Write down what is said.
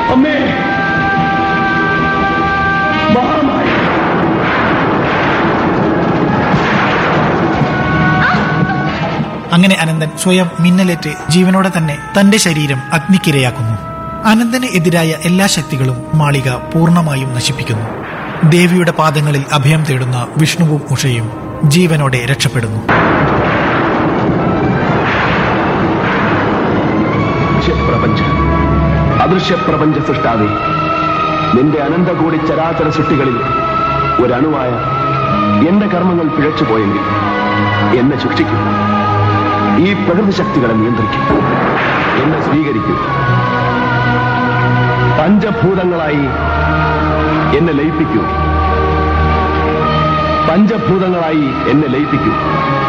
അമ്മേ മഹാമായ അങ്ങനെ അനന്തൻ സ്വയം മിന്നലേറ്റ് ജീവനോടെ തന്നെ തന്റെ ശരീരം അഗ്നിക്കിരയാക്കുന്നു അനന്തന് എതിരായ എല്ലാ ശക്തികളും മാളിക പൂർണ്ണമായും നശിപ്പിക്കുന്നു ദേവിയുടെ പാദങ്ങളിൽ അഭയം തേടുന്ന വിഷ്ണുവും ഉഷയും ജീവനോടെ രക്ഷപ്പെടുന്നു പ്രപഞ്ച അദൃശ്യ പ്രപഞ്ച സൃഷ്ടാവേ നിന്റെ അനന്തകൂടി ചരാചര സൃഷ്ടികളിൽ ഒരണുവായ എന്റെ കർമ്മങ്ങൾ പിഴച്ചുപോയെങ്കിൽ എന്നെ ശിക്ഷിക്കും ഈ പ്രകൃതി ശക്തികളെ നിയന്ത്രിക്കും എന്നെ സ്വീകരിക്കൂ പഞ്ചഭൂതങ്ങളായി എന്നെ ലയിപ്പിക്കൂ പഞ്ചഭൂതങ്ങളായി എന്നെ ലയിപ്പിക്കൂ